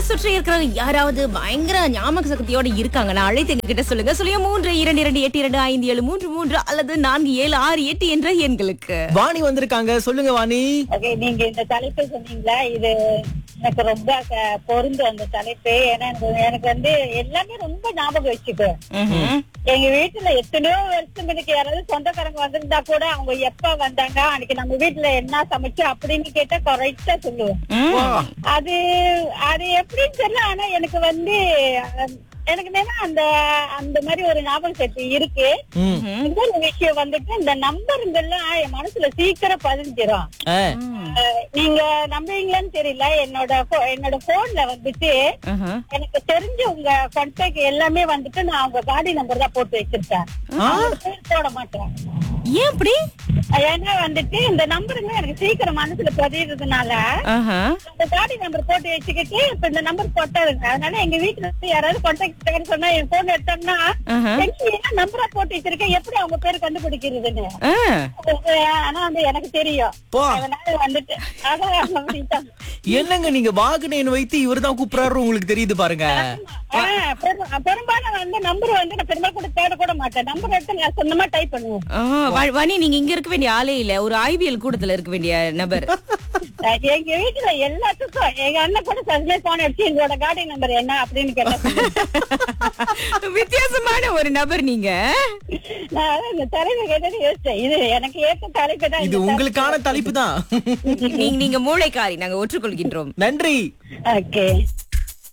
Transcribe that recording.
சுற்றி இருக்கிற யாராவது பயங்கர ஞாபக சக்தியோட இருக்காங்கன்னா அழைத்து எங்க கிட்ட சொல்லுங்க சொல்லுங்க மூன்று இரண்டு இரண்டு எட்டு இரண்டு ஐந்து ஏழு மூன்று மூன்று அல்லது நான்கு ஏழு ஆறு எட்டு என்ற எண்களுக்கு வாணி வந்திருக்காங்க சொல்லுங்க வாணி ஓகே நீங்க இந்த தலைப்பு சொன்னீங்களா இது எனக்கு ரொம்ப க- பொருந்தும் அந்த தலைப்பு ஏன்னா எனக்கு- எனக்கு வந்து எல்லாமே ரொம்ப ஞாபகம் வச்சுக்கோ ம்ஹும். எங்க வீட்டுல எத்தனையோ வருஷம் எனக்கு யாராவது சொந்தக்காரங்க வந்திருந்தா கூட அவங்க எப்ப வந்தாங்க அன்னைக்கு நம்ம வீட்டுல என்ன சமைச்சோம் அப்படின்னு கேட்டா கரெக்டா சொல்லுவேன் ம். அது அது எப்படின்னு தெரியல ஆனா எனக்கு வந்து அஹ், எனக்கு என்னன்னா அந்த அந்த மாதிரி ஒரு ஞாபகம் சக்தி இருக்கு ம். இன்னொரு விஷயம் வந்துட்டு இந்த நம்பருங்கெல்லாம் என் மனசுல சீக்கிரம் பதிஞ்சிரும் ஆ. அஹ், நீங்க நம்புவீங்களான்னு தெரியல என்னோட pho- என்னோட போன்ல வந்துட்டு ஆஹா. எனக்கு தெரிஞ்ச உங்க கான்டாக்ட் எல்லாமே வந்துட்டு நான் உங்க காடி நம்பர் தான் போட்டு வச்சிருக்கேன் அவங்க பேர் போட மாட்டேன் ஏன் அப்படி ஏன்னா வந்துட்டு இந்த நம்பருங்க எனக்கு சீக்கிரம் மனசுல பதியறதுனால ஆஹா. இந்த காடி நம்பர் போட்டு வச்சுக்கிட்டு இப்ப இந்த நம்பர் போட்டாருங்க அதனால எங்க வீட்டுல இருந்து யாராவது கான்டாக்ட் சொன்னா என் போன் எடுத்தோம்னா ஆஹா. எங்க என்ன நம்பரா போட்டு வச்சிருக்கேன் எப்படி அவங்க பேர் கண்டுபிடிக்கிறதுன்னு ஆ. அது, ஆனா வந்து எனக்கு தெரியும் போ. அதனால வந்துட்டு அதான் அப்படின்ட்டாங்க. என்னங்க நீங்க வாகனேன் வைத்து இவர்தான் கூப்பிடுறாரு உங்களுக்கு தெரியுது பாருங்க ஆ, பெரும்- பெரும்பாலும் வந்து நம்பர் வந்து நான் பெரும்பாலும் கூட தேட கூட மாட்டேன் நம்பர் எடுத்து நான் சொந்தமா டைப் பண்ணுவேன் ஆ, வ- வனி நீங்க இங்க இருக்க வேண்டிய ஆளே இல்ல ஒரு ஐபிஎல் கூடத்துல இருக்க வேண்டிய நபர் அஹ் எங்க வீட்டுல எல்லாத்துக்கும் எங்க அண்ணன் கூட சதுமே போன் அடிச்சு எங்களோட காடி நம்பர் என்ன அப்படின்னு கேட்டேன் வித்தியாசமான ஒரு நபர் நீங்க நான் அதான் இந்த தலைமை கேட்டது யோசிச்சேன் இது எனக்கு ஏத்த தலைப்பு தான் இது உங்களுக்கான தலைப்பு தான் நீங்க நீங்க மூளைக்காரி நாங்க ஒற்றுக்கொள்கின்றோம் நன்றி ஓகே